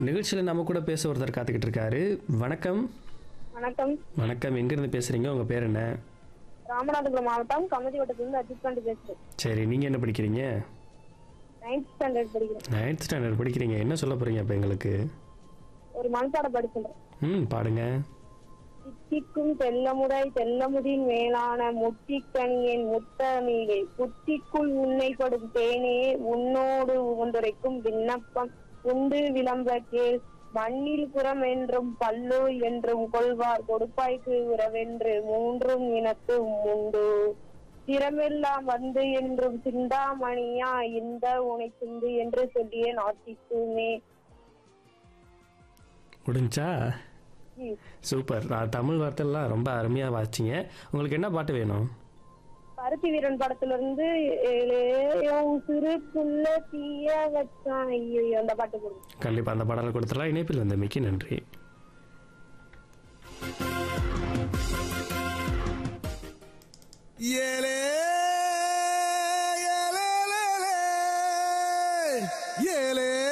நிகழ்ச்சியில் நம்ம கூட பேச ஒருத்தர் காத்துக்கிட்டு இருக்காரு வணக்கம் வணக்கம் வணக்கம் எங்கேருந்து பேசுகிறீங்க உங்கள் பேர் என்ன ராமநாதபுரம் மாவட்டம் கமதி வட்டத்திலிருந்து அஜித் பாண்டி பேசுறேன் சரி நீங்கள் என்ன படிக்கிறீங்க நைன்த் ஸ்டாண்டர்ட் படிக்கிறேன் நைன்த் ஸ்டாண்டர்ட் படிக்கிறீங்க என்ன சொல்ல போகிறீங்க அப்போ எங்களுக்கு ஒரு மனப்பாடம் படிச்சுட்டேன் ம் பாடுங்க சித்திக்கும் தெல்லமுடை தெல்லமுதின் மேலான முத்திக்கனியன் முத்தமிழே புத்திக்குள் உன்னைப்படும் தேனே உன்னோடு உந்துரைக்கும் விண்ணப்பம் உண்டு விளம்ப கேள் மண்ணில் புறம் என்றும் பல்லு என்றும் கொள்வார் கொடுப்பாய்க்கு உறவென்று மூன்றும் இனத்தும் உண்டு திறமெல்லாம் வந்து என்றும் சிந்தாமணியா இந்த உனை சிந்து என்று சொல்லிய நாட்டிக்குமே முடிஞ்சா ம். சூப்பர் நான் தமிழ் வார்த்தைலாம் ரொம்ப அருமையாக வாசிச்சிங்க உங்களுக்கு என்ன பாட்டு வேணும் பருத்தி வீரன் படத்துல இருந்து ஏலேயோ சிறு புள்ள தீய வச்சான் ஐயோ அந்த பாட்டு கொடுங்க கண்டிப்பாக அந்த பாடலை கொடுத்துடலாம் இணைப்பில் வந்த மிக்க நன்றி ஏலே ஏலே ஏலே